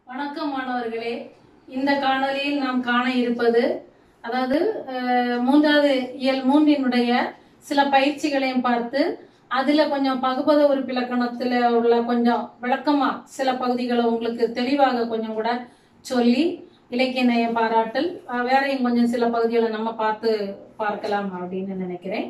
வணக்கம் மாணவர்களே இந்த காணொளியில் நாம் காண இருப்பது அதாவது அஹ், மூன்றாவது இயல் மூன்றினுடைய சில பயிற்சிகளையும் பார்த்து அதுல கொஞ்சம் பகுபத உறுப்பிலக்கணத்துல உள்ள கொஞ்சம் விளக்கமா சில பகுதிகளை உங்களுக்கு தெளிவாக கொஞ்சம் கூட சொல்லி இலக்கிய நயம் பாராட்டல் அஹ், வேறையும் கொஞ்சம் சில பகுதிகளை நம்ம பார்த்து பார்க்கலாம் அப்படின்னு நினைக்கிறேன்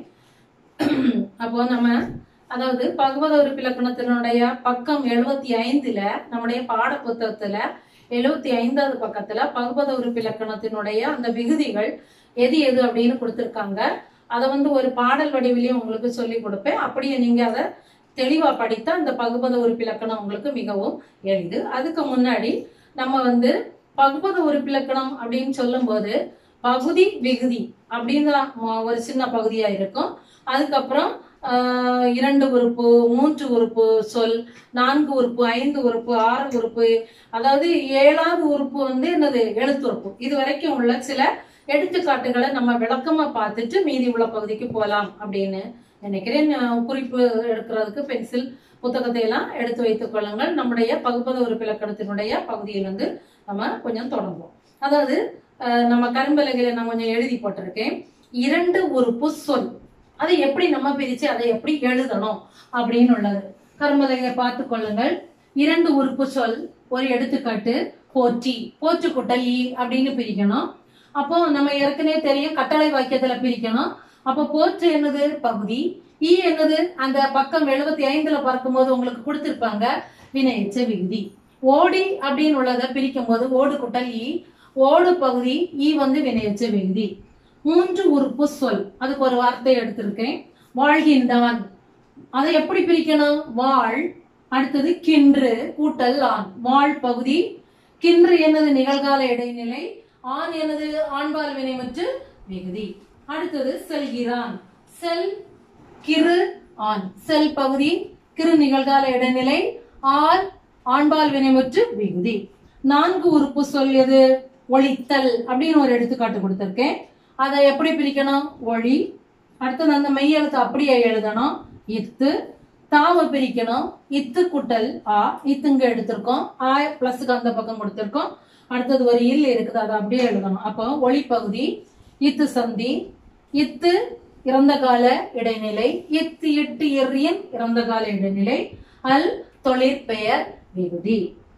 அப்போ நம்ம அதாவது பகவத உறுப்பிலக்கணத்தினுடைய பக்கம் எழுபத்தி ஐந்துல நம்முடைய பாட புத்தகத்துல எழுபத்தி ஐந்தாவது பக்கத்துல பகுபத உறுப்பிலக்கணத்தினுடைய அந்த விகுதிகள் எது எது அப்படின்னு கொடுத்திருக்காங்க அதை வந்து ஒரு பாடல் வடிவிலையும் உங்களுக்கு சொல்லி கொடுப்பேன் அப்படியே நீங்க அதை தெளிவா படித்தா அந்த பகுபத உறுப்பிலக்கணம் உங்களுக்கு மிகவும் எளிது அதுக்கு முன்னாடி நம்ம வந்து பகுபத உறுப்பிலக்கணம் அப்படின்னு சொல்லும்போது பகுதி விகுதி அப்படின்னு தான் மொ- ஒரு சின்ன பகுதியா இருக்கும் அதுக்கப்புறம் ஆஹ், இரண்டு உறுப்பு மூன்று உறுப்பு சொல் நான்கு உறுப்பு ஐந்து உறுப்பு ஆறு உறுப்பு அதாவது ஏழாவது உறுப்பு வந்து என்னது எழுத்துறுப்பு இது வரைக்கும் உள்ள சில எடுத்துக்காட்டுகளை நம்ம விளக்கமா பார்த்துட்டு மீதி உள்ள பகுதிக்கு போலாம் அப்படின்னு நினைக்கிறேன் நான் குறிப்பு எடுக்கிறதுக்கு பென்சில் புத்தகத்தை எல்லாம் எடுத்து வைத்துக் கொள்ளுங்கள் நம்முடைய பகுப்பத உறுப்பிலக்கணத்தினுடைய பகுதியிலிருந்து நம்ம கொஞ்சம் தொடங்குவோம் அதாவது அஹ், நம்ம கரும்பலகையில நான் கொஞ்சம் எழுதி போட்டிருக்கேன் இரண்டு உறுப்பு சொல் அதை எப்படி நம்ம பிரிச்சு அதை எப்படி எழுதணும் அப்படின்னு உள்ளது கரும்பலகையை பார்த்து கொள்ளுங்கள் இரண்டு உறுப்பு சொல் ஒரு எடுத்துக்காட்டு போற்றி போற்று குட்டல் ஈ அப்படின்னு பிரிக்கணும் அப்போ நம்ம ஏற்கனவே தெரியும் கட்டளை வாக்கியத்துல பிரிக்கணும் அப்போ போற்று என்னது பகுதி ஈ என்னது அந்த பக்கம் எழுபத்தி ஐந்துல பார்க்கும்போது உங்களுக்கு கொடுத்திருப்பாங்க வினையச்ச விகுதி ஓடி அப்படின்னு உள்ளதை பிரிக்கும் போது ஓடு குட்டல் ஈ ஓடு பகுதி ஈ வந்து வினையச்ச விகுதி மூன்று உறுப்பு சொல் அதுக்கு ஒரு வார்த்தை எடுத்திருக்கேன் வாழ்கின்றான் அதை எப்படி பிரிக்கணும் வாழ் அடுத்தது கின்று கூட்டல் ஆண் வாழ் பகுதி கின்று என்னது நிகழ்கால இடைநிலை ஆண் என்னது ஆண்பால் வினைமற்று விகுதி அடுத்தது செல்கிறான் செல் கிரு ஆண் செல் பகுதி கிரு நிகழ்கால இடைநிலை ஆர் ஆண்பால் வினைமுற்று விகுதி நான்கு உறுப்பு சொல் எது ஒளித்தல் அப்படின்னு ஒரு எடுத்துக்காட்டு கொடுத்திருக்கேன் அதை எப்படி பிரிக்கணும் ஒளி அடுத்தது அந்த மெய் எழுத்து அப்படியே எழுதணும் இத்து தாவை பிரிக்கணும் இத்து குட்டல் ஆ இத்துங்க எடுத்திருக்கோம் ஆ பிளஸ்க்கு அந்த பக்கம் கொடுத்திருக்கோம் அடுத்தது ஒரு இல் இருக்குது அதை அப்படியே எழுதணும் அப்போ ஒளி பகுதி இத்து சந்தி இத்து இறந்த கால இடைநிலை இத்து இட்டு எறியன் இறந்த கால இடைநிலை அல் தொழிற்பெயர் விகுதி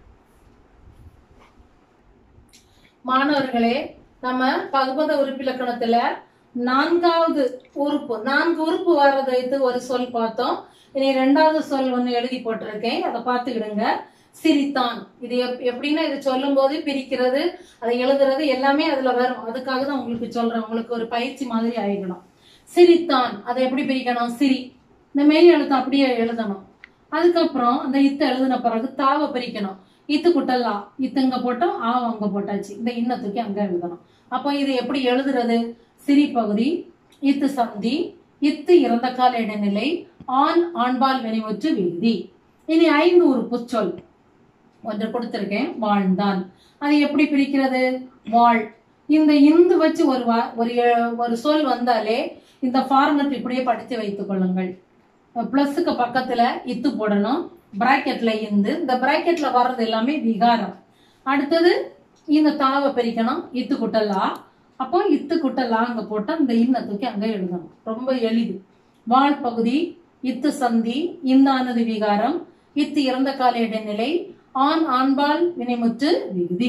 மாணவர்களே நம்ம பகுபத உறுப்பிலக்கணத்துல நான்காவது உறுப்பு நான்கு உறுப்பு வர்றதை வைத்து ஒரு சொல் பார்த்தோம் இனி ரெண்டாவது சொல் ஒண்ணு எழுதி போட்டிருக்கேன் அதை பார்த்துக்கிடுங்க சிரித்தான் இது எப்- எப்படின்னா இது சொல்லும் போது பிரிக்கிறது அதை எழுதுறது எல்லாமே அதுல வரும் அதுக்காக தான் உங்களுக்கு சொல்றேன் உங்களுக்கு ஒரு பயிற்சி மாதிரி ஆயிக்கணும் சிரித்தான் அதை எப்படி பிரிக்கணும் சிரி இந்த மெய் எழுத்து அப்படியே எழுதணும் அதுக்கப்புறம் அந்த இத்து எழுதின பிறகு தாவை பிரிக்கணும் இத்து குட்டல் ஆ இத்து இங்க போட்டோம் ஆ அங்க போட்டாச்சு இந்த இன்ன தூக்கி அங்க எழுதணும் அப்போ இது எப்படி எழுதுறது சிரி பகுதி இத்து சந்தி இத்து இறந்த கால இடைநிலை ஆண் ஆண்பால் வினைமுற்று விகுதி இனி ஐந்து உறுப்பு சொல் ஒன்று கொடுத்திருக்கேன் வாழ்ந்தான் அதை எப்படி பிரிக்கிறது வாழ் இந்த இந்து வச்சு ஒரு வா- ஒரு எ- ஒரு சொல் வந்தாலே இந்த ஃபார்மட் இப்படியே படித்து வைத்துக் கொள்ளுங்கள் பிளஸுக்கு பக்கத்துல இத்து போடணும் பிராக்கெட்ல இந்து இந்த பிராக்கெட்ல வர்றது எல்லாமே விகாரம் அடுத்தது இந்த தாவை பிரிக்கணும் இத்து குட்டலா அப்போ இத்து குட்டலா அங்க போட்டா இந்த இன்ன தூக்கி அங்க எழுதணும் ரொம்ப எளிது வாழ் பகுதி இத்து சந்தி இந்தானது விகாரம் இத்து இறந்த கால இடைநிலை ஆண் ஆண்பால் வினைமுற்று விகுதி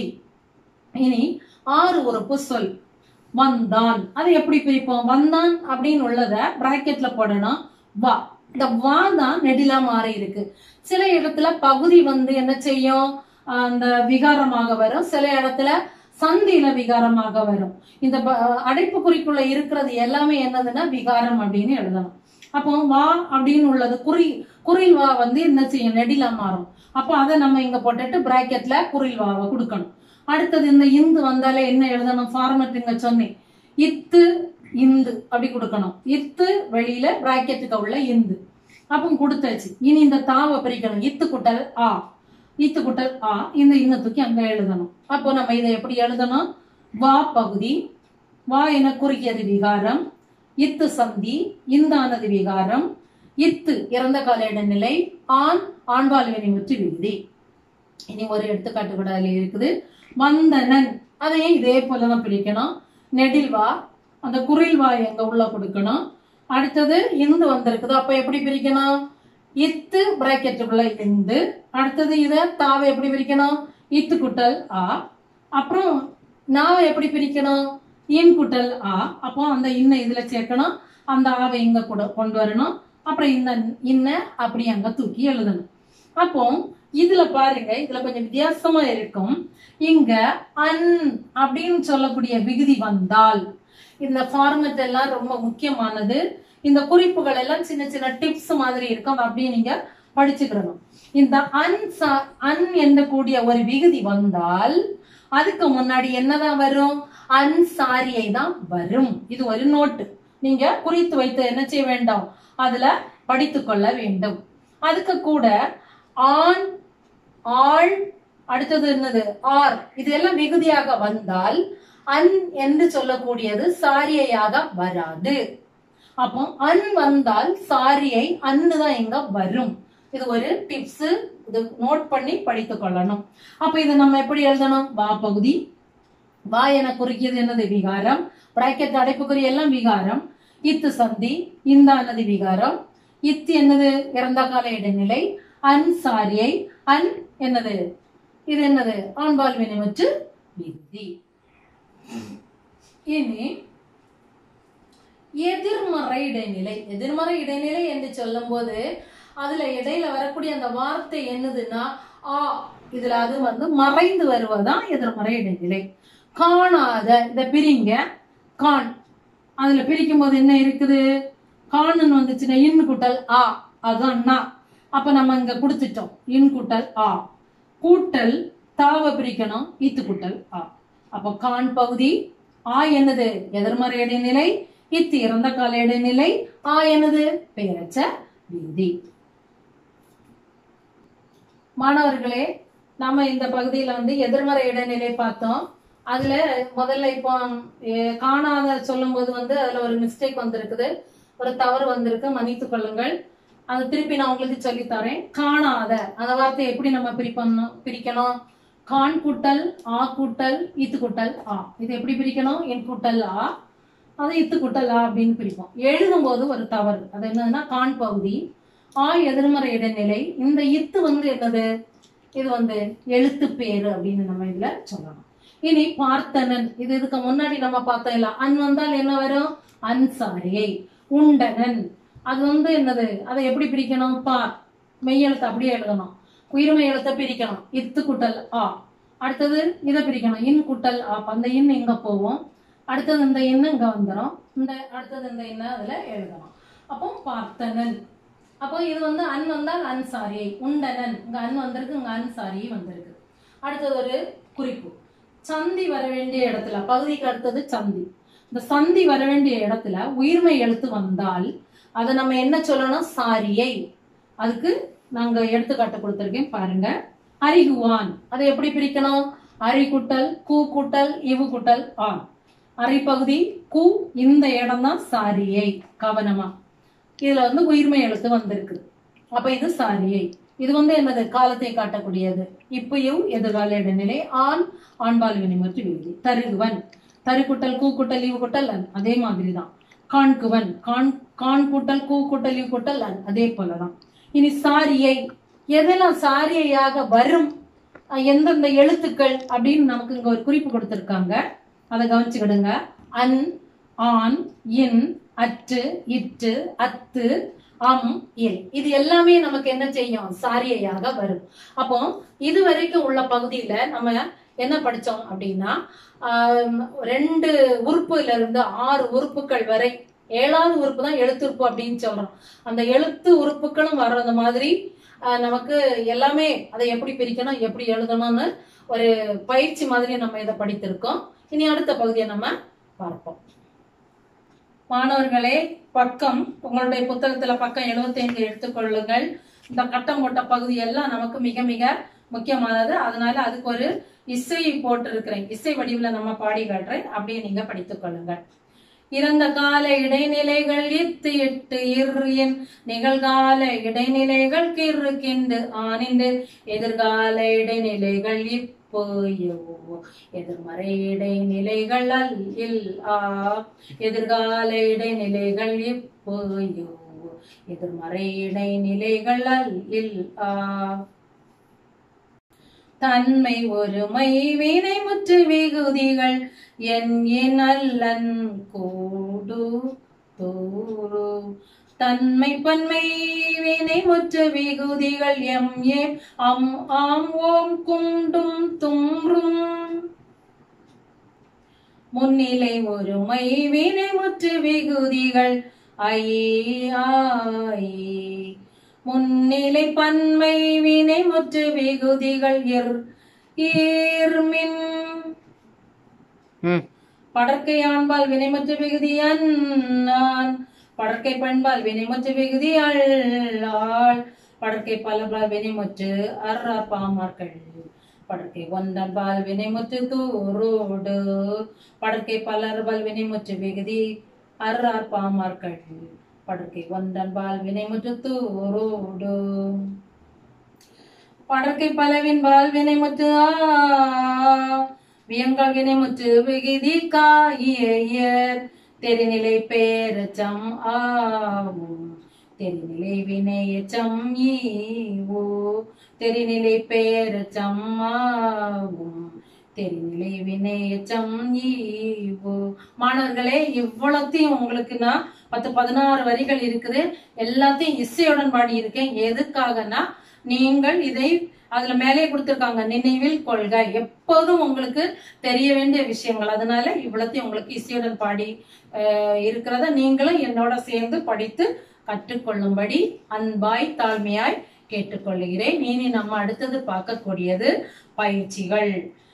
இனி ஆறு உறுப்பு சொல் வந்தான் அதை எப்படி பிரிப்போம் வந்தான் அப்படின்னு உள்ளத பிராக்கெட்ல போடணும் வா இந்த வா தான் நெடிலா மாறி இருக்கு சில இடத்துல பகுதி வந்து என்ன செய்யும் ஆஹ் அந்த விகாரமாக வரும் சில இடத்துல சந்தியில விகாரமாக வரும் இந்த ப- அடைப்பு குறிக்குள்ள இருக்கிறது எல்லாமே என்னதுன்னா விகாரம் அப்படின்னு எழுதணும் அப்போ வா அப்படின்னு உள்ளது குறி குறில் வா வந்து என்ன செய்யும் நெடிலா மாறும் அப்போ அதை நம்ம இங்க போட்டுட்டு பிராக்கெட்ல குறில் வாவை கொடுக்கணும் அடுத்தது இந்த இந்து வந்தாலே என்ன எழுதணும் ஃபார்மட் இங்க சொன்னேன் இத்து இந்து அப்படி கொடுக்கணும் இத்து வெளியில பிராக்கெட்டுக்கு உள்ள இந்து அப்போ கொடுத்தாச்சு இனி இந்த தாவை பிரிக்கணும் இத்து குட்டல் ஆ இத்து குட்டல் ஆ இந்த இன்ன தூக்கி அங்க எழுதணும் அப்போ நம்ம இதை எப்படி எழுதணும் வா பகுதி வா என குறிக்கியது விகாரம் இத்து சந்தி இந்தானது விகாரம் இத்து இறந்த கால இடைநிலை ஆண் ஆண்பால் வினைமுற்று விகுதி இனி ஒரு எடுத்துக்காட்டு கூட அதுல இருக்குது வந்தனன் அதையும் இதே போலதான் பிரிக்கணும் நெடில்வா அந்த குரில்வா எங்க உள்ள கொடுக்கணும் அடுத்தது இந்து வந்திருக்குது அப்ப எப்படி பிரிக்கணும் இத்து பிராக்கெட்டுக்குள்ள இந்து அடுத்தது இத தாவை எப்படி பிரிக்கணும் இத்து குட்டல் ஆ அப்புறம் நாவை எப்படி பிரிக்கணும் இன் குட்டல் ஆ அப்போ அந்த இன்ன இதுல சேர்க்கணும் அந்த ஆவை இங்க கூட கொண்டு வரணும் அப்புறம் இந்த இன்ன அப்படி அங்க தூக்கி எழுதணும் அப்போ இதுல பாருங்க இதுல கொஞ்சம் வித்தியாசமா இருக்கும் இங்க அன் அப்படின்னு சொல்லக்கூடிய விகுதி வந்தால் இந்த ஃபார்மட் எல்லாம் ரொம்ப முக்கியமானது இந்த குறிப்புகள் எல்லாம் சின்ன சின்ன டிப்ஸ் மாதிரி இருக்கும் அதை அப்படியே நீங்க படிச்சுக்கிடணும் இந்த அன் சா- அன் கூடிய ஒரு விகுதி வந்தால் அதுக்கு முன்னாடி என்னதான் வரும் அன்சாரியை தான் வரும் இது ஒரு நோட்டு நீங்க குறித்து வைத்து என்ன செய்ய வேண்டும் அதுல படித்துக் கொள்ள வேண்டும் அதுக்கு கூட ஆண் ஆள் அடுத்தது என்னது ஆர் இது எல்லாம் விகுதியாக வந்தால் அன் என்று சொல்லக்கூடியது சாரியையாக வராது அப்போ அன் வந்தால் சாரியை அன்னு தான் இங்க வரும் இது ஒரு டிப்ஸ் இது நோட் பண்ணி படித்துக் கொள்ளணும் அப்ப இது நம்ம எப்படி எழுதணும் வா பகுதி வா என குறிக்கிறது என்னது விகாரம் பிராக்கெட் அடைப்புக்குறி எல்லாம் விகாரம் இத்து சந்தி இந்தானது விகாரம் இத்து என்னது இறந்த கால இடைநிலை அன் சாரியை அன் என்னது இது என்னது ஆண்பால் வினைமுற்று விகுதி இனி எதிர்மறை இடைநிலை எதிர்மறை இடைநிலை என்று சொல்லும்போது அதுல இடையில வரக்கூடிய அந்த வார்த்தை என்னதுன்னா ஆ இதுல அது வந்து மறைந்து வருவதுதான் எதிர்மறை இடைநிலை காணாத இத பிரிங்க கான் அதுல பிரிக்கும் போது என்ன இருக்குது காணுன்னு வந்துச்சுன்னா இன் குட்டல் ஆ அதான் நா அப்ப நம்ம இங்க கொடுத்துட்டோம் இன் குட்டல் ஆ கூட்டல் தாவ பிரிக்கணும் ஈத்து கூட்டல் ஆ அப்ப கான் பகுதி ஆ என்னது எதிர்மறை இடைநிலை இத்து இறந்த கால இடைநிலை ஆ என்னது பெயரச்ச விகுதி மாணவர்களே நாம இந்த பகுதியில வந்து எதிர்மறை இடைநிலை பார்த்தோம் அதுல முதல்ல இப்போ எ, காணாத சொல்லும்போது வந்து அதுல ஒரு மிஸ்டேக் வந்திருக்குது ஒரு தவறு வந்திருக்கு மன்னித்துக் கொள்ளுங்கள் அது திருப்பி நான் உங்களுக்கு சொல்லித் தரேன் காணாத அந்த வார்த்தையை எப்படி நம்ம பிரிப்பணும் பிரிக்கணும் கான் கூட்டல் ஆ கூட்டல் இத்து கூட்டல் ஆ இது எப்படி பிரிக்கணும் என் கூட்டல் ஆ அது இத்து கூட்டல் ஆ அப்படின்னு பிரிப்போம் எழுதும்போது ஒரு தவறு அது என்னதுன்னா கான் பகுதி ஆ எதிர்மறை இடைநிலை இந்த இத்து வந்து என்னது இது வந்து எழுத்து பேரு அப்படின்னு நம்ம இதுல சொல்லணும் இனி பார்த்தனன் இது இதுக்கு முன்னாடி நம்ம பார்த்தோம் இல்ல அன் வந்தால் என்ன வரும் அன்சாரியை உண்டனன் அது வந்து என்னது அதை எப்படி பிரிக்கணும் பார் மெய்யெழுத்து அப்படியே எழுதணும் உயிர்மை எழுத்தை பிரிக்கணும் இத்து குட்டல் ஆ அடுத்தது இதை பிரிக்கணும் இன் குட்டல் ஆ அப்ப அந்த இன் இங்க போவோம் அடுத்தது இந்த எண்ணு இங்க வந்துடும் இந்த அடுத்தது இந்த எண்ணை அதுல எழுதணும் அப்போ பார்த்தனன் அப்போ இது வந்து அன் வந்தால் அன்சாரியை உண்டனன் இங்க அன் வந்திருக்கு இங்க அன்சாரி வந்திருக்கு அடுத்தது ஒரு குறிப்பு சந்தி வர வேண்டிய இடத்துல பகுதிக்கு அடுத்தது சந்தி இந்த சந்தி வர வேண்டிய இடத்துல உயிர்மை எழுத்து வந்தால் அதை நம்ம என்ன சொல்லணும் சாரியை அதுக்கு நாங்க எடுத்துக்காட்டு கொடுத்திருக்கேன் பாருங்க அரிகுவான் அதை எப்படி பிரிக்கணும் அரி குட்டல் கூ குட்டல் இவு குட்டல் ஆன் அரை பகுதி கு இந்த இடம் தான் சாரியை கவனமா இதுல வந்து உயிர்மை எழுத்து வந்திருக்கு அப்ப இது சாரியை இது வந்து என்னது காலத்தை காட்டக்கூடியது இப்பயும் எதிர்கால இடைநிலை ஆண் ஆண்பால் வினைமுற்று விகுதி தருகுவன் தருக்குட்டல் கூ குட்டல் இவு குட்டல் அன் அதே மாதிரி தான் காண்குவன் கான் கான் கூட்டல் கூ குட்டல் இவு குட்டல் அன் அதே போலதான் இனி சாரியை எதெல்லாம் சாரியையாக வரும் அஹ் எந்தெந்த எழுத்துக்கள் அப்படின்னு நமக்கு இங்க ஒரு குறிப்பு கொடுத்திருக்காங்க அதை கவனிச்சுக்கிடுங்க அன் ஆன் இன் அற்று இட்டு அத்து அம் இல் இது எல்லாமே நமக்கு என்ன செய்யும் சாரியையாக வரும் அப்போ இது வரைக்கும் உள்ள பகுதியில நம்ம என்ன படிச்சோம் அப்படின்னா ஆம், ரெண்டு உறுப்புல இருந்து ஆறு உறுப்புகள் வரை ஏழாவது உறுப்பு தான் எழுத்துறுப்பு அப்படின்னு சொல்றோம் அந்த எழுத்து உறுப்புகளும் வர்றது மாதிரி ஆஹ், நமக்கு எல்லாமே அதை எப்படி பிரிக்கணும் எப்படி எழுதணும்னு ஒரு பயிற்சி மாதிரி நம்ம இதை படித்திருக்கோம் இனி அடுத்த பகுதியை நம்ம பார்ப்போம் மாணவர்களே பக்கம் உங்களுடைய புத்தகத்துல பக்கம் 75 எடுத்துக்கொள்ளுங்கள் இந்த கட்டம் போட்ட பகுதி எல்லாம் நமக்கு மிக மிக முக்கியமானது அதனால அதுக்கு ஒரு இசையை போட்டிருக்கிறேன் இசை வடிவுல நம்ம பாடி காட்டுறேன் அப்படியே நீங்க படித்துக் கொள்ளுங்கள் இறந்த கால இடைநிலைகள் இத்து எட்டு இர்ரின் நிகழ்கால இடைநிலைகள் கிறுக்கிண்டு ஆனிண்டு எதிர்கால இடைநிலைகள் இப்போயோ எதிர்மறை இடைநிலைகள் அல் இல் ஆ எதிர்கால இடைநிலைகள் இப்போயோ எதிர்மறை இடைநிலைகள் அல் இல் ஆ தன்மை ஒருமை வினை முற்று விகுதிகள் என் என் அல்லன் கூடு தூரு தன்மை பன்மை வினை முற்று விகுதிகள் எம் ஏம் அம் ஆம் ஓம் குண்டும் தும்ரும் முன்னிலை ஒருமை வினை முற்று விகுதிகள் ஐ ஆய் முன்னிலை பன்மை வினை முற்று விகுதிகள் இர் ஈர்மின் ம் படற்கை ஆண்பால் வினைமுற்று விகுதி அன்னான் படற்கை பண்பால் வினைமுற்று விகுதி அள்ளாள் படற்கை பலபால் வினைமுற்று அர்ரா பாமார்கள் படற்கை ஒன்றன்பால் வினைமுற்று தூரோடு படற்கை பலர்பால் வினைமுற்று விகுதி அர்ரார் பாமார்கள் படற்கை ஒன்றன்பால் வினைமுற்று தூரோடு படற்கை பலவின் பால் வினைமுற்று ஆ வியங்கள் வினைமுற்று விகுதி காயர் தெரிநிலை பேரச்சம் ஆவும் தெரிநிலை வினையச்சம் ஈவோ தெரிநிலை பேரச்சம் ஆவும் தெரிநிலை வினையச்சம் ஈவோ மாணவர்களே இவ்வளத்தையும் உங்களுக்கு நான் பத்து பதினாறு வரிகள் இருக்குது எல்லாத்தையும் இசையுடன் பாடி இருக்கேன் எதுக்காகனா நீங்கள் இதை அதுல மேலே கொடுத்திருக்காங்க நினைவில் கொள்க எப்போதும் உங்களுக்கு தெரிய வேண்டிய விஷயங்கள் அதனால இவ்வளத்தையும் உங்களுக்கு இசையுடன் பாடி அஹ், இருக்கிறத நீங்களும் என்னோட சேர்ந்து படித்து கற்றுக்கொள்ளும்படி அன்பாய் தாழ்மையாய் கேட்டுக்கொள்கிறேன் இனி நம்ம அடுத்தது பார்க்கக்கூடியது பயிற்சிகள்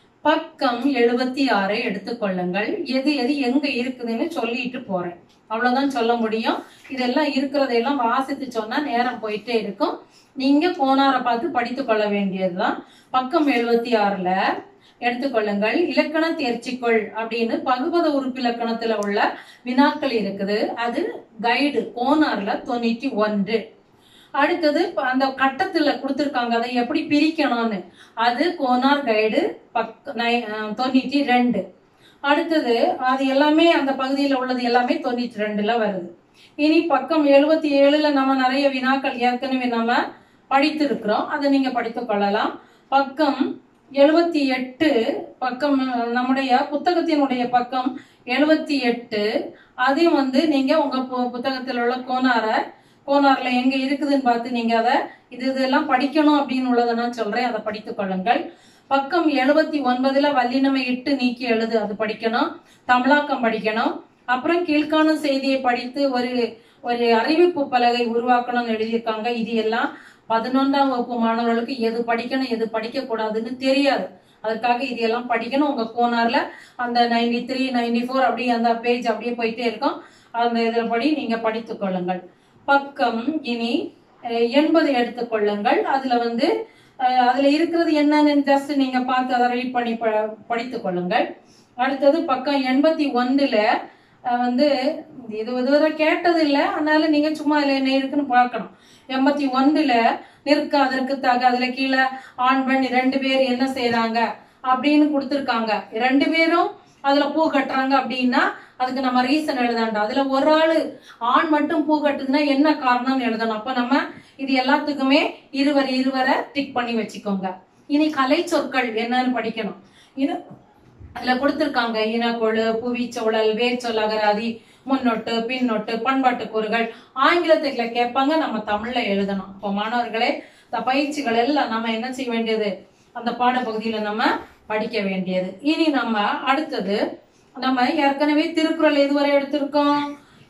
பக்கம் எழுபத்தி ஆறை எடுத்துக்கொள்ளுங்கள் எது எது எங்க இருக்குதுன்னு சொல்லிட்டு போறேன் அவ்வளவுதான் சொல்ல முடியும் இதெல்லாம் இருக்கிறதையெல்லாம் வாசித்து சொன்னா நேரம் போயிட்டே இருக்கும் நீங்க போனார பார்த்து படித்து கொள்ள வேண்டியதுதான் பக்கம் எழுபத்தி ஆறுல எடுத்துக்கொள்ளுங்கள் இலக்கண தேர்ச்சிக்குள் அப்படின்னு பகுபத உறுப்பிலக்கணத்துல உள்ள வினாக்கள் இருக்குது அது கைடு கோனார்ல தொண்ணூற்றி ஒன்று அடுத்தது இப்ப அந்த கட்டத்துல கொடுத்திருக்காங்க அதை எப்படி பிரிக்கணும்னு அது கோனார் கைடு பக் நை- அஹ் தொண்ணூற்றி ரெண்டு அடுத்தது அது எல்லாமே அந்த பகுதியில் உள்ளது எல்லாமே தொண்ணூற்றி ரெண்டுல வருது இனி பக்கம் எழுபத்தி ஏழுல நம்ம நிறைய வினாக்கள் ஏற்கனவே நம்ம படித்திருக்கிறோம் அதை நீங்க படித்துக் கொள்ளலாம் பக்கம் எழுபத்தி எட்டு பக்கம் அஹ், நம்முடைய புத்தகத்தினுடைய பக்கம் எழுபத்தி எட்டு அதையும் வந்து நீங்க உங்க பு- புத்தகத்தில் உள்ள கோனாரை கோனார்ல எங்க இருக்குதுன்னு பார்த்து நீங்க அதை இது இதெல்லாம் படிக்கணும் அப்படின்னு உள்ளதை நான் சொல்றேன் அதை படித்துக் கொள்ளுங்கள் பக்கம் எழுபத்தி ஒன்பதுல வல்லினமை இட்டு நீக்கி எழுது அது படிக்கணும் தமிழாக்கம் படிக்கணும் அப்புறம் கீழ்காணும் செய்தியை படித்து ஒரு ஒரு அறிவிப்பு பலகை உருவாக்கணும்னு எழுதியிருக்காங்க இது எல்லாம் பதினொன்றாம் வகுப்பு மாணவர்களுக்கு எது படிக்கணும் எது படிக்க கூடாதுன்னு தெரியாது அதற்காக இது எல்லாம் படிக்கணும் உங்க கோனார்ல அந்த நைன்டி த்ரீ நைன்டி ஃபோர் அப்படியே அந்த பேஜ் அப்படியே போயிட்டே இருக்கும் அந்த இதில் படி நீங்க படித்துக் கொள்ளுங்கள் பக்கம் இனி அஹ், எண்பது எடுத்துக்கொள்ளுங்கள் அதுல வந்து அஹ், அதுல இருக்கிறது என்னன்னு ஜஸ்ட் நீங்க பார்த்து அதை ரீட் பண்ணி ப- படித்துக் கொள்ளுங்கள் அடுத்தது பக்கம் எண்பத்தி ஒன்றுல வந்து இது இதுவரை கேட்டது இல்லை அதனால நீங்க சும்மா அதுல என்ன இருக்குன்னு பார்க்கணும் எண்பத்தி ஒன்றுல நிற்க அதற்கு தக அதுல கீழே ஆண் பெண் ரெண்டு பேர் என்ன செய்றாங்க அப்படின்னு கொடுத்துருக்காங்க ரெண்டு பேரும் அதுல பூ கட்டுறாங்க அப்படின்னா அதுக்கு நம்ம ரீசன் எழுதாண்டா அதுல ஒரு ஆளு ஆண் மட்டும் பூ கட்டுதுன்னா என்ன காரணம்னு எழுதணும் அப்ப நம்ம இது எல்லாத்துக்குமே இருவர் இருவரை டிக் பண்ணி வச்சுக்கோங்க இனி கலை சொற்கள் என்னன்னு படிக்கணும் இது அதுல கொடுத்திருக்காங்க இனக்கொழு புவிச்சூழல் வேர் சொல் அகராதி முன்னொட்டு பின்னொட்டு பண்பாட்டு கூறுகள் ஆங்கிலத்துல கேட்பாங்க நம்ம தமிழ்ல எழுதணும் அப்போ மாணவர்களே இந்த பயிற்சிகள் எல்லாம் நம்ம என்ன செய்ய வேண்டியது அந்த பாடப்பகுதியில நம்ம படிக்க வேண்டியது இனி நம்ம அடுத்தது நம்ம ஏற்கனவே திருக்குறள் எதுவரை எடுத்திருக்கோம்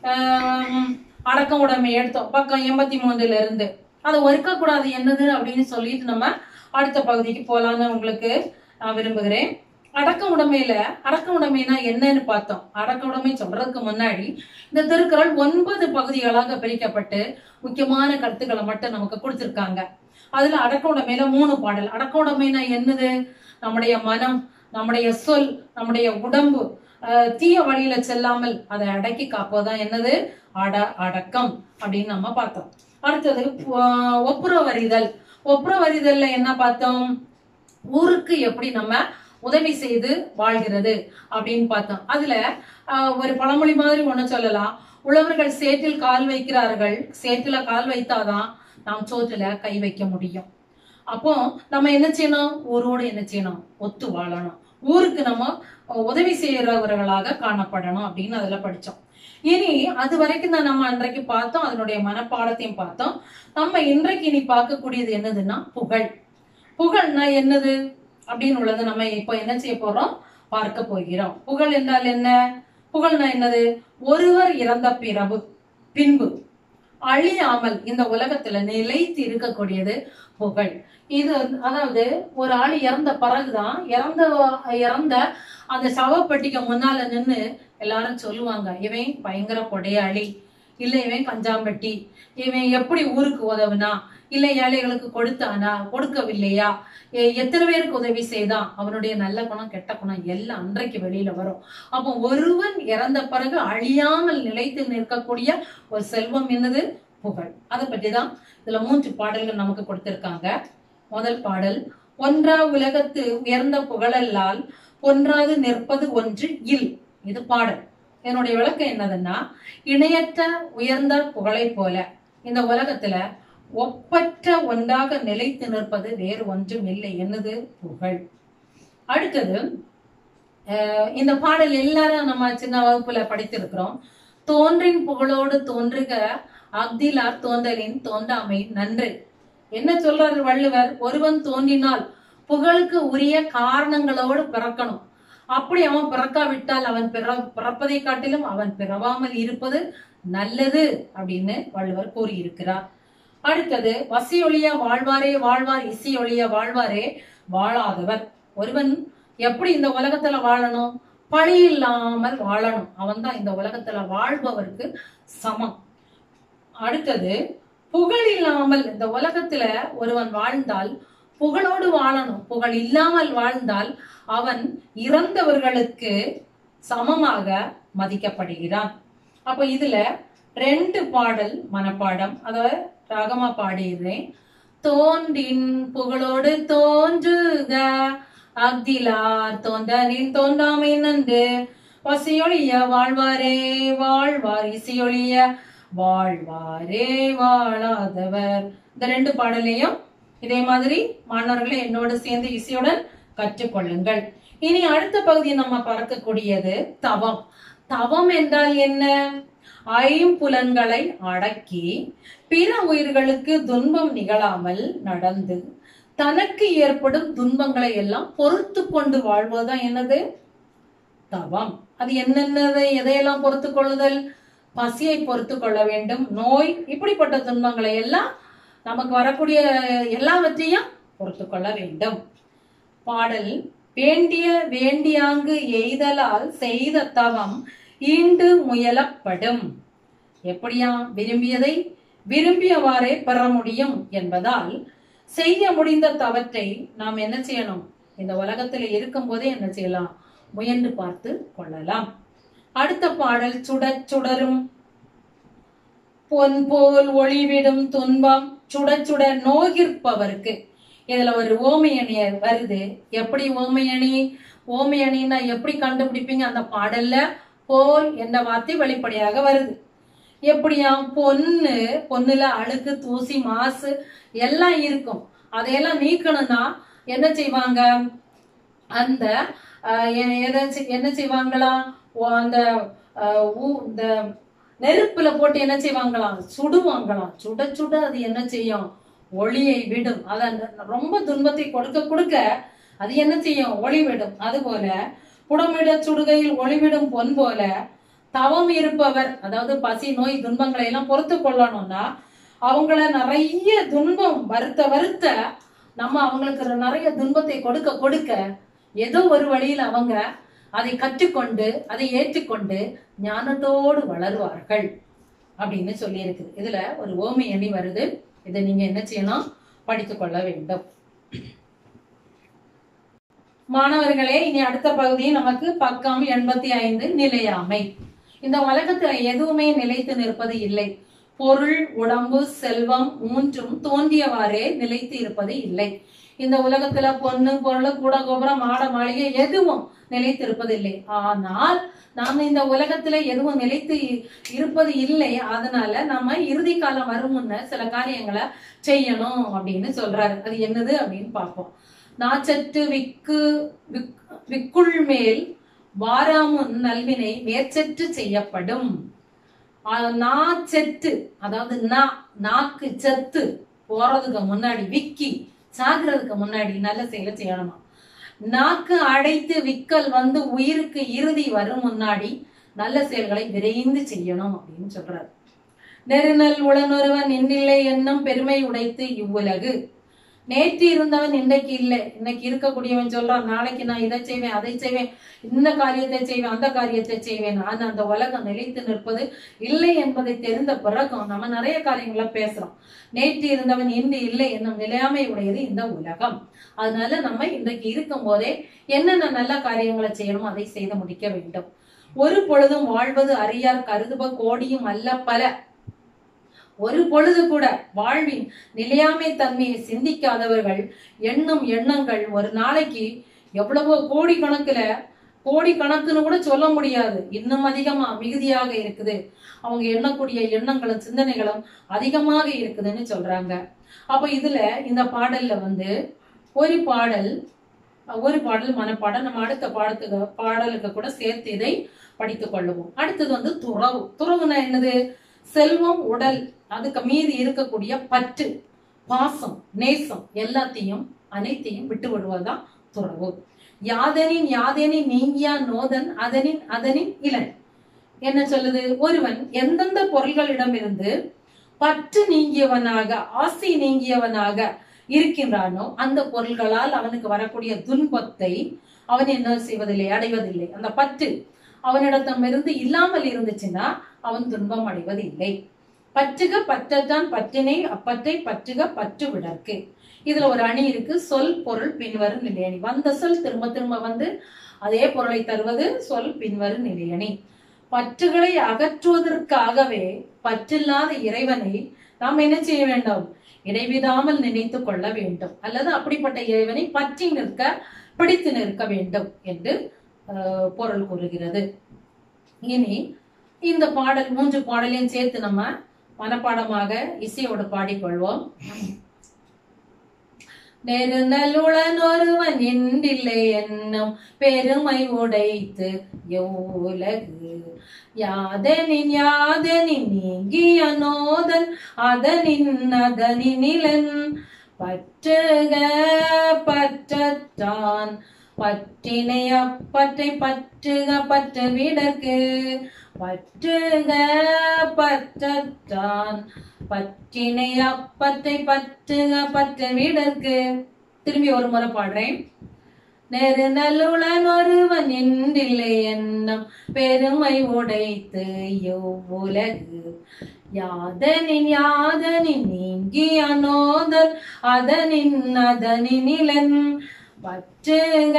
ஆம், அடக்கம் உடைமை எடுத்தோம் பக்கம் எண்பத்தி மூணுல இருந்து அதை ஒருக்க கூடாது என்னது அப்படின்னு சொல்லிட்டு நம்ம அடுத்த பகுதிக்கு போலான்னு உங்களுக்கு நான் விரும்புகிறேன் அடக்க உடைமையில அடக்க உடைமைனா என்னன்னு பார்த்தோம் அடக்க உடைமை சொல்றதுக்கு முன்னாடி இந்த திருக்குறள் ஒன்பது பகுதிகளாக பிரிக்கப்பட்டு முக்கியமான கருத்துக்களை மட்டும் நமக்கு கொடுத்திருக்காங்க அதுல அடக்க உடைமையில மூணு பாடல் அடக்க உடைமைனா என்னது நம்முடைய மனம் நம்முடைய சொல் நம்முடைய உடம்பு அஹ், தீய வழியில செல்லாமல் அதை அடக்கி காப்பதுதான் என்னது அட அடக்கம் அப்படின்னு நம்ம பார்த்தோம் அடுத்தது அஹ், ஒப்புரவறிதல் ஒப்புரவறிதல்ல என்ன பார்த்தோம் ஊருக்கு எப்படி நம்ம உதவி செய்து வாழ்கிறது அப்படின்னு பார்த்தோம் அதுல ஆஹ், ஒரு பழமொழி மாதிரி ஒண்ணு சொல்லலாம் உழவர்கள் சேற்றில் கால் வைக்கிறார்கள் சேற்றில கால் வைத்தாதான் நாம் சோற்றுல கை வைக்க முடியும் அப்போ நம்ம என்ன செய்யணும் ஊரோடு என்ன செய்யணும் ஒத்து வாழணும் ஊருக்கு நம்ம உதவி செய்யறவர்களாக காணப்படணும் அப்படின்னு அதுல படிச்சோம் இனி அது வரைக்கும் தான் நம்ம அன்றைக்கு பார்த்தோம் அதனுடைய மனப்பாடத்தையும் பார்த்தோம் நம்ம இன்றைக்கு இனி பார்க்கக்கூடியது என்னதுன்னா புகழ் புகழ்னா என்னது அப்படின்னு உள்ளது நம்ம இப்போ என்ன செய்ய போறோம் பார்க்க போகிறோம் புகழ் என்றால் என்ன புகழ்னா என்னது ஒருவர் இறந்த பிறகு பின்பு அழியாமல் இந்த உலகத்துல நிலைத்து இருக்கக்கூடியது புகழ் இது அதாவது ஒரு ஆள் இறந்த பிறகுதான் இறந்த இறந்த அந்த சவப்பெட்டிக்கு முன்னால நின்னு எல்லாரும் சொல்லுவாங்க இவன் பயங்கர கொடையாளி இல்ல இவன் கஞ்சாம்பட்டி இவன் எப்படி ஊருக்கு உதவுனா இல்ல ஏழைகளுக்கு கொடுத்தானா கொடுக்கவில்லையா எ- எத்தனை பேருக்கு உதவி செய்தான் அவனுடைய நல்ல குணம் கெட்ட குணம் எல்லாம் அன்றைக்கு வெளியில வரும் அப்போ ஒருவன் இறந்த பிறகு அழியாமல் நிலைத்து நிற்கக்கூடிய ஒரு செல்வம் என்னது புகழ் அதை பற்றி தான் இதுல மூன்று பாடல்கள் நமக்கு கொடுத்திருக்காங்க முதல் பாடல் ஒன்றா உலகத்து உயர்ந்த புகழல்லால் ஒன்றாது நிற்பது ஒன்று இல் இது பாடல் இதனுடைய விளக்கம் என்னதுன்னா இணையற்ற உயர்ந்த புகழை போல இந்த உலகத்துல ஒப்பற்ற ஒன்றாக நிலைத்து நிற்பது வேறு ஒன்றும் இல்லை என்னது புகழ் அடுத்தது அஹ் இந்த பாடல் எல்லாரும் நம்ம சின்ன வகுப்புல படித்திருக்கிறோம் தோன்றின் புகழோடு தோன்றுக அக்திலார் தோன்றலின் தோன்றாமை நன்று என்ன சொல்றாரு வள்ளுவர் ஒருவன் தோன்றினால் புகழுக்கு உரிய காரணங்களோடு பிறக்கணும் அப்படி அவன் பிறக்காவிட்டால் அவன் பிற பிறப்பதை காட்டிலும் அவன் பிறவாமல் இருப்பது நல்லது அப்படின்னு வள்ளுவர் கூறியிருக்கிறார் அடுத்தது வசியொழிய வாழ்வாரே வாழ்வார் இசையொழிய வாழ்வாரே வாழாதவர் ஒருவன் எப்படி இந்த உலகத்துல வாழணும் பழி இல்லாமல் வாழணும் அவன் தான் இந்த உலகத்துல வாழ்பவருக்கு சமம் அடுத்தது புகழ் இல்லாமல் இந்த உலகத்துல ஒருவன் வாழ்ந்தால் புகழோடு வாழணும் புகழ் இல்லாமல் வாழ்ந்தால் அவன் இறந்தவர்களுக்கு சமமாக மதிக்கப்படுகிறான் அப்ப இதுல ரெண்டு பாடல் மனப்பாடம் அத ராகமா பாடிடுறேன் தோன்றின் புகழோடு தோன்றுக அக்திலார் தோன்றனின் தோன்றாமை நன்று வசியொழிய வாழ்வாரே வாழ்வார் இசையொழிய வாழ்வாரே வாழாதவர் இந்த ரெண்டு பாடலையும் இதே மாதிரி மாணவர்களை என்னோடு சேர்ந்து இசையுடன் கற்றுக்கொள்ளுங்கள் இனி அடுத்த பகுதி நம்ம பார்க்கக்கூடியது தவம் தவம் என்றால் என்ன ஐம்புலன்களை அடக்கி பிற உயிர்களுக்கு துன்பம் நிகழாமல் நடந்து தனக்கு ஏற்படும் துன்பங்களை எல்லாம் பொறுத்து கொண்டு வாழ்வதுதான் என்னது தவம் அது என்னென்னதை எதையெல்லாம் பொறுத்து கொள்ளுதல் பசியை பொறுத்து கொள்ள வேண்டும் நோய் இப்படிப்பட்ட துன்பங்களை எல்லாம் நமக்கு வரக்கூடிய எல்லாவற்றையும் பொறுத்து கொள்ள வேண்டும் பாடல் வேண்டிய வேண்டியாங்கு எய்தலால் செய்த தவம் ஈண்டு முயலப்படும் எப்படியா விரும்பியதை விரும்பியவாறே பெற முடியும் என்பதால் செய்ய முடிந்த தவற்றை நாம் என்ன செய்யணும் இந்த உலகத்துல இருக்கும் போதே என்ன செய்யலாம் முயன்று பார்த்து கொள்ளலாம் அடுத்த பாடல் சுடச் சுடரும் பொன் போல் ஒளிவிடும் துன்பம் சுட சுட நோகிற்பவருக்கு இதுல ஒரு ஓமையணி வருது எப்படி ஓமையணி ஓமையணின்னா எப்படி கண்டுபிடிப்பீங்க அந்த பாடல்ல போல் என்ற வார்த்தை வெளிப்படையாக வருது எப்படியா பொண்ணு பொண்ணுல அழுக்கு தூசி மாசு எல்லாம் இருக்கும் அதையெல்லாம் நீக்கணும்னா என்ன செய்வாங்க அந்த ஆஹ், எ- எதை செய்- என்ன செய்வாங்களாம் ஓ, அந்த ஆஹ், ஊ- இந்த நெருப்புல போட்டு என்ன செய்வாங்களாம் சுடுவாங்களாம் சுட சுட அது என்ன செய்யும் ஒளியை விடும் அது அந்த ரொம்ப துன்பத்தை கொடுக்க கொடுக்க அது என்ன செய்யும் ஒளி விடும் அதுபோல புடமிட சுடுகையில் ஒளிவிடும் பொன் போல தவம் இருப்பவர் அதாவது பசி நோய் துன்பங்களை எல்லாம் பொறுத்து கொள்ளணும்னா அவங்கள நிறைய துன்பம் வருத்த வருத்த நம்ம அவங்களுக்கு நிறைய துன்பத்தை கொடுக்க கொடுக்க ஏதோ ஒரு வழியில் அவங்க அதை கற்றுக்கொண்டு அதை ஏற்றுக்கொண்டு ஞானத்தோடு வளருவார்கள் அப்படின்னு சொல்லி இருக்குது இதுல ஒரு ஓமை எண்ணி வருது இதை நீங்க என்ன செய்யணும் படித்துக் கொள்ள வேண்டும் மாணவர்களே இனி அடுத்த பகுதி நமக்கு பக்கம் எண்பத்தி ஐந்து நிலையாமை இந்த உலகத்துல எதுவுமே நிலைத்து நிற்பது இல்லை பொருள் உடம்பு செல்வம் மூன்றும் தோன்றியவாறே நிலைத்து இருப்பது இல்லை இந்த உலகத்துல பொண்ணு பொருள் கூட கோபுரம் மாட மாளிகை எதுவும் நிலைத்து இருப்பதில்லை ஆனால் நாம இந்த உலகத்துல எதுவும் நிலைத்து இ- இருப்பது இல்லை அதனால நம்ம இறுதி காலம் வரும் முன்ன சில காரியங்களை செய்யணும் அப்படின்னு சொல்றாரு அது என்னது அப்படின்னு பார்ப்போம் நாச்சற்று விக்கு விக்- விக்குள் மேல் வாராமுன் நல்வினை மேற்சற்று செய்யப்படும் ஆஹ் நாச்செத்து அதாவது நா நாக்கு செத்து போறதுக்கு முன்னாடி விக்கி சாகுறதுக்கு முன்னாடி நல்ல செயலை செய்யணுமா நாக்கு அடைத்து விக்கல் வந்து உயிருக்கு இறுதி வரும் முன்னாடி நல்ல செயல்களை விரைந்து செய்யணும் அப்படின்னு சொல்றாரு நெருநல் உளனொருவன் இன்னில்லை என்னும் பெருமை உடைத்து இவ்வுலகு நேற்று இருந்தவன் இன்னைக்கு இல்லை இன்னைக்கு இருக்கக்கூடியவன் சொல்றான் நாளைக்கு நான் இதை செய்வேன் அதை செய்வேன் இந்த காரியத்தை செய்வேன் அந்த காரியத்தை செய்வேன் ஆனா அந்த உலகம் நிலைத்து நிற்பது இல்லை என்பதை தெரிந்த பிறகும் நம்ம நிறைய காரியங்களை பேசுறோம் நேற்று இருந்தவன் இன்று இல்லை என்னும் நிலையாமை உடையது இந்த உலகம் அதனால நம்ம இன்றைக்கு இருக்கும் போதே என்னென்ன நல்ல காரியங்களை செய்யணுமோ அதை செய்து முடிக்க வேண்டும் ஒரு பொழுதும் வாழ்வது அறியார் கருதுப கோடியும் அல்ல பல ஒரு பொழுது கூட வாழ்வின் நிலையாமை தன்மையை சிந்திக்காதவர்கள் எண்ணும் எண்ணங்கள் ஒரு நாளைக்கு எவ்வளவோ கோடி கணக்குல கோடி கணக்குன்னு கூட சொல்ல முடியாது இன்னும் அதிகமா மிகுதியாக இருக்குது அவங்க எண்ணக்கூடிய எண்ணங்களும் சிந்தனைகளும் அதிகமாக இருக்குதுன்னு சொல்றாங்க அப்ப இதுல இந்த பாடல்ல வந்து ஒரு பாடல் ஒரு பாடல் மனப்பாடம் நம்ம அடுத்த பாடத்துக்கு பாடலுக்கு கூட சேர்த்து இதை படித்துக் கொள்ளுவோம் அடுத்தது வந்து துறவு துறவுனா என்னது செல்வம் உடல் அதுக்கு மீறி இருக்கக்கூடிய பற்று பாசம் நேசம் எல்லாத்தையும் அனைத்தையும் விட்டு விடுவதுதான் துறவு யாதனின் யாதெனின் நீங்கியா நோதன் அதனின் அதனின் இளன் என்ன சொல்லுது ஒருவன் எந்தெந்த பொருள்களிடமிருந்து பற்று நீங்கியவனாக ஆசை நீங்கியவனாக இருக்கின்றானோ அந்த பொருள்களால் அவனுக்கு வரக்கூடிய துன்பத்தை அவன் என்ன செய்வதில்லை அடைவதில்லை அந்த பற்று அவனிடத்திலிருந்து இல்லாமல் இருந்துச்சுன்னா அவன் துன்பம் அடைவதில்லை பற்றுக பற்றத்தான் பற்றினை அப்பற்றை பற்றுக பற்று விடற்கு இதுல ஒரு அணி இருக்கு சொல் பொருள் பின்வரும் நிலையணி வந்த சொல் திரும்ப திரும்ப வந்து அதே பொருளை தருவது சொல் பின்வரும் நிலையணி பற்றுகளை அகற்றுவதற்காகவே பற்றில்லாத இறைவனை நாம் என்ன செய்ய வேண்டும் இடைவிடாமல் நினைத்து கொள்ள வேண்டும் அல்லது அப்படிப்பட்ட இறைவனை பற்றி நிற்க பிடித்து நிற்க வேண்டும் என்று அஹ், பொருள் கூறுகிறது இனி இந்த பாடல் மூன்று பாடலையும் சேர்த்து நம்ம மனப்பாடமாக இசையோடு பாடிக்கொள்வோம் நெருநலுடன் ஒருவன் என்றில்லை என்னும் பெருமை உடைத்து எவ்வுலகு யாதனின் யாதனின் நீங்கிய நோதன் அதனின் அதனின் நிலன் பற்றுக பற்றத்தான் பற்றினை அப்பற்றை பற்றுக பற்ற விடற்கு பற்றுக பற்றத்தான் பற்றினை அப்பற்றை பற்றுக பற்ற விடற்கு திரும்பி ஒரு முறை பாடுறேன் நெருநலுடன் ஒருவன் என்றில்லை என்னும் பெருமை உடைத்து எவ்வுலகு யாதனின் யாதனின் நீங்கிய நோதல் அதனின் அதனின் இளன் பற்றுக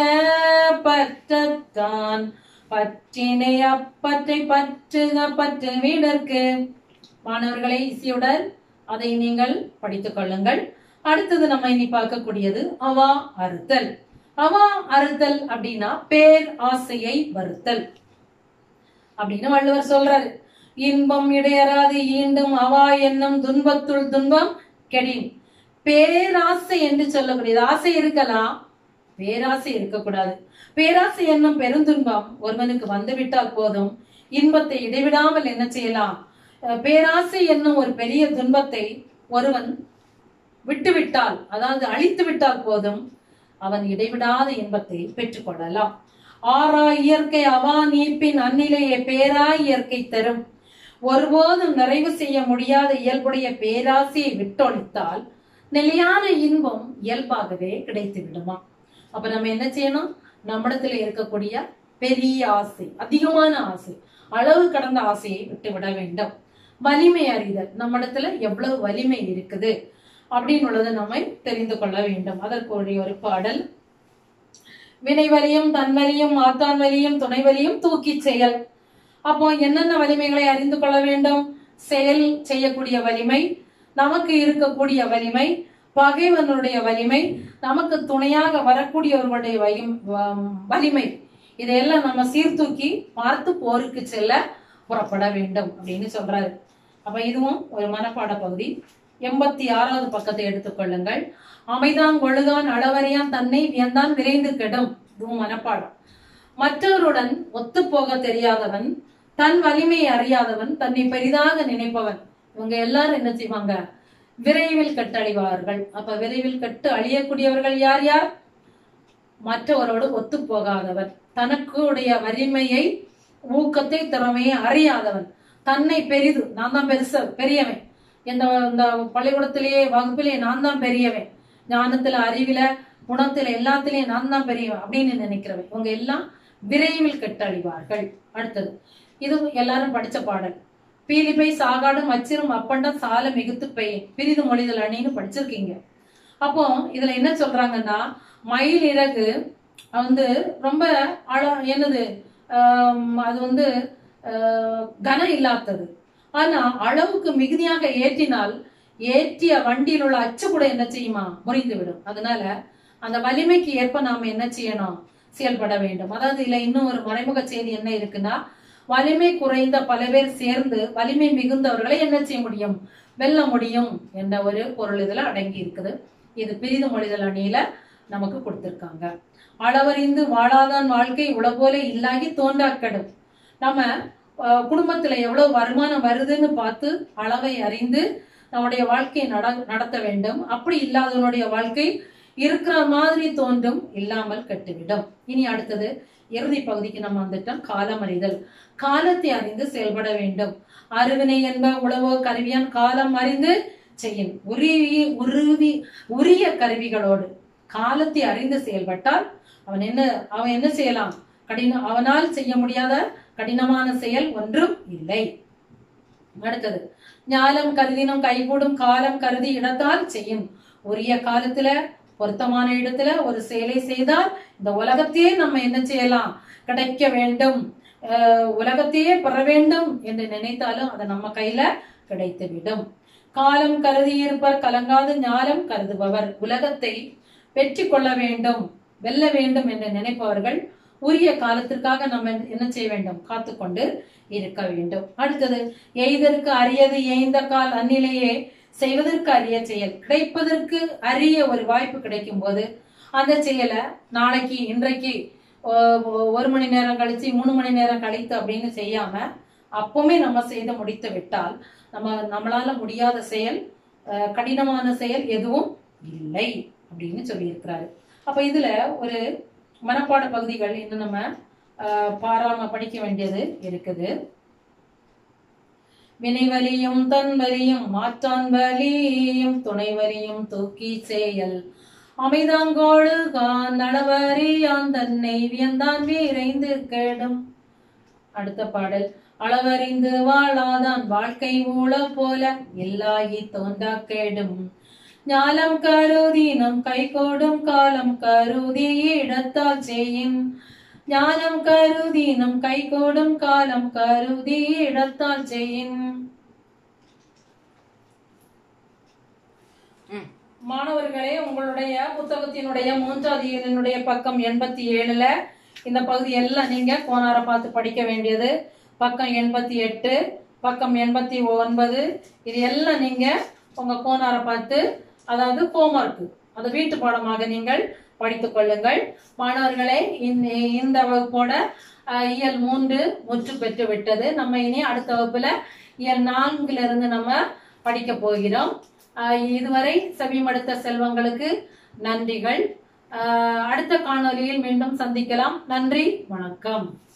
பற்றத்தான் பற்றினை அப்பற்றை பற்றுக பற்று வீடற்கு மாணவர்களை இசையுடன் அதை நீங்கள் படித்துக் கொள்ளுங்கள் அடுத்தது நம்ம இனி பார்க்கக்கூடியது அவா அறுத்தல் அவா அறுத்தல் அப்படின்னா பேர் ஆசையை வருத்தல் அப்படின்னு வள்ளுவர் சொல்றாரு இன்பம் இடையறாது ஈண்டும் அவா என்னும் துன்பத்துள் துன்பம் கெடின் பேராசை என்று சொல்லக்கூடியது ஆசை இருக்கலாம் பேராசை இருக்கக்கூடாது பேராசை என்னும் பெருந்துன்பம் ஒருவனுக்கு வந்துவிட்டால் போதும் இன்பத்தை இடைவிடாமல் என்ன செய்யலாம் அஹ் பேராசை என்னும் ஒரு பெரிய துன்பத்தை ஒருவன் விட்டுவிட்டால் அதாவது அழித்து விட்டால் போதும் அவன் இடைவிடாத இன்பத்தை பெற்றுக்கொள்ளலாம் ஆறா இயற்கை அவா நீப்பின் அந்நிலையை பேரா இயற்கை தரும் ஒருபோதும் நிறைவு செய்ய முடியாத இயல்புடைய பேராசையை விட்டொழித்தால் நிலையான இன்பம் இயல்பாகவே கிடைத்து விடுமா அப்ப நம்ம என்ன செய்யணும் நம்மிடத்துல இருக்கக்கூடிய பெரிய ஆசை அதிகமான ஆசை அளவு கடந்த ஆசையை விட்டு விட வேண்டும் வலிமை அறிதல் நம்மிடத்துல எவ்வளவு வலிமை இருக்குது அப்படின்னு உள்ளதை நம்ம தெரிந்து கொள்ள வேண்டும் அதற்குரிய ஒரு பாடல் வினை வலியும் தன் வலியும் மாத்தான் வலியும் துணை வலியும் தூக்கி செயல் அப்போ என்னென்ன வலிமைகளை அறிந்து கொள்ள வேண்டும் செயல் செய்யக்கூடிய வலிமை நமக்கு இருக்கக்கூடிய வலிமை பகைவனுடைய வலிமை நமக்கு துணையாக வரக்கூடியவர்களுடைய வலிம்- வ- வலிமை இதையெல்லாம் நம்ம சீர்தூக்கி பார்த்து போருக்கு செல்ல புறப்பட வேண்டும் அப்படின்னு சொல்றாரு அப்ப இதுவும் ஒரு மனப்பாட பகுதி எண்பத்தி ஆறாவது பக்கத்தை எடுத்துக்கொள்ளுங்கள் அமைதான் கொழுதான் அளவறியான் தன்னை வியந்தான் விரைந்து கெடும் இதுவும் மனப்பாடம் மற்றவருடன் ஒத்துப்போக தெரியாதவன் தன் வலிமையை அறியாதவன் தன்னை பெரிதாக நினைப்பவன் இவங்க எல்லாரும் என்ன செய்வாங்க விரைவில் கட்டழிவார்கள் அப்ப விரைவில் கட்டு அழியக்கூடியவர்கள் யார் யார் மற்றவரோடு ஒத்து போகாதவன் தனக்குடைய வலிமையை ஊக்கத்தை திறமையை அறியாதவன் தன்னை பெரிது நான் தான் பெருச பெரியவன் இந்த இந்த பள்ளிக்கூடத்திலேயே வகுப்பிலே நான் தான் பெரியவன் ஞானத்துல அறிவில குணத்துல எல்லாத்திலையும் நான் தான் பெரியவன் அப்படின்னு நினைக்கிறவன் இவங்க எல்லாம் விரைவில் கெட்டழிவார்கள் அடுத்தது இது எல்லாரும் படிச்ச பாடல் பீலிபை சாகாடும் அச்சிரும் அப்பண்டம் சால மிகுத்து பெய்யும் பிரிது மொழிதல் அணின்னு படிச்சிருக்கீங்க அப்போ இதுல என்ன சொல்றாங்கன்னா மயில் இறகு வந்து ரொம்ப அழ என்னது ஆம், அது வந்து ஆஹ், கனம் இல்லாதது ஆனா அளவுக்கு மிகுதியாக ஏற்றினால் ஏற்றிய வண்டியில் உள்ள அச்சு கூட என்ன செய்யுமா முறிந்து விடும் அதனால அந்த வலிமைக்கு ஏற்ப நாம என்ன செய்யணும் செயல்பட வேண்டும் அதாவது இதுல இன்னும் ஒரு மறைமுக செய்தி என்ன இருக்குன்னா வலிமை குறைந்த பல பேர் சேர்ந்து வலிமை மிகுந்தவர்களை என்ன செய்ய முடியும் வெல்ல முடியும் என்ற ஒரு பொருள் இதுல அடங்கி இருக்குது இது பிரிது மொழிதல் அணியில நமக்கு கொடுத்திருக்காங்க அளவறிந்து வாழாதான் வாழ்க்கை உளபோல இல்லாகி தோன்றாக்கடும் நம்ம அஹ், குடும்பத்துல எவ்வளவு வருமானம் வருதுன்னு பார்த்து அளவை அறிந்து நம்முடைய வாழ்க்கையை நட நடத்த வேண்டும் அப்படி இல்லாதவனுடைய வாழ்க்கை இருக்கிற மாதிரி தோன்றும் இல்லாமல் கெட்டுவிடும் இனி அடுத்தது இறுதி பகுதிக்கு நம்ம வந்துட்டோம் காலம் அறிதல் காலத்தை அறிந்து செயல்பட வேண்டும் அருவினை என்ப உழவோ கருவியான் காலம் அறிந்து செய்யும் உருவி உருவி உரிய கருவிகளோடு காலத்தை அறிந்து செயல்பட்டால் அவன் என்ன அவன் என்ன செய்யலாம் கடின அவனால் செய்ய முடியாத கடினமான செயல் ஒன்றும் இல்லை அடுத்தது ஞாலம் கருதினும் கைகூடும் காலம் கருதி இடத்தால் செய்யும் உரிய காலத்துல பொருத்தமான இடத்துல ஒரு செயலை செய்தால் இந்த உலகத்தையே நம்ம என்ன செய்யலாம் கிடைக்க வேண்டும் அஹ் உலகத்தையே பெற வேண்டும் என்று நினைத்தாலும் அது நம்ம கையில கிடைத்துவிடும் காலம் கருதி இருப்பர் கலங்காது ஞாலம் கருதுபவர் உலகத்தை வெற்றி கொள்ள வேண்டும் வெல்ல வேண்டும் என்று நினைப்பவர்கள் உரிய காலத்திற்காக நம்ம என்ன செய்ய வேண்டும் காத்துக்கொண்டு இருக்க வேண்டும் அடுத்தது எய்தற்கு அரியது எய்ந்த கால் அந்நிலையே செய்வதற்கு அரிய செயல் கிடைப்பதற்கு அரிய ஒரு வாய்ப்பு கிடைக்கும் போது அந்த செயலை நாளைக்கு இன்றைக்கு ஒ- ஒ- ஒரு மணி நேரம் கழிச்சு மூணு மணி நேரம் கழித்து அப்படின்னு செய்யாம அப்பவுமே நம்ம செய்து முடித்து விட்டால் நம்ம நம்மளால முடியாத செயல் அஹ், கடினமான செயல் எதுவும் இல்லை அப்படின்னு சொல்லியிருக்கிறாரு அப்ப இதுல ஒரு மனப்பாட பகுதிகள் இன்னும் நம்ம அஹ், பாராம படிக்க வேண்டியது இருக்குது வினை வலியும் தன் வலியும் மாற்றான் வலியும் துணை வலியும் தூக்கி செயல் அமைதாங்கோடு கான் அளவறியான் தன்னை வியந்தான் விரைந்து கெடும் அடுத்த பாடல் அளவறிந்து வாழாதான் வாழ்க்கை ஊழ போல எல்லாகி தோன்றா கெடும் ஞாலம் கருதி நம் கைகோடும் காலம் கருதி இடத்தால் செய்யும் ஞானம் கருதி நம் கைகோடும் காலம் கருதி இடத்தால் செய்யும் ம். மாணவர்களே உங்களுடைய புத்தகத்தினுடைய மூன்றாவது இயலினுடைய பக்கம் எண்பத்தி ஏழுல இந்த பகுதி எல்லாம் நீங்க கோணார பார்த்து படிக்க வேண்டியது பக்கம் எண்பத்தி எட்டு பக்கம் எண்பத்தி ஒன்பது இது எல்லாம் நீங்க உங்க கோணார பார்த்து அதாவது ஹோம்ஒர்க் அது வீட்டு பாடமாக நீங்கள் படித்துக் கொள்ளுங்கள் மாணவர்களே இந்த இந்த வகுப்போட அஹ், இயல் மூன்று முற்று பெற்று விட்டது நம்ம இனி அடுத்த வகுப்புல இயல் நான்குல இருந்து நம்ம படிக்க போகிறோம் அஹ், இதுவரை செவிமடுத்த செல்வங்களுக்கு நன்றிகள் அஹ், அடுத்த காணொளியில் மீண்டும் சந்திக்கலாம் நன்றி வணக்கம்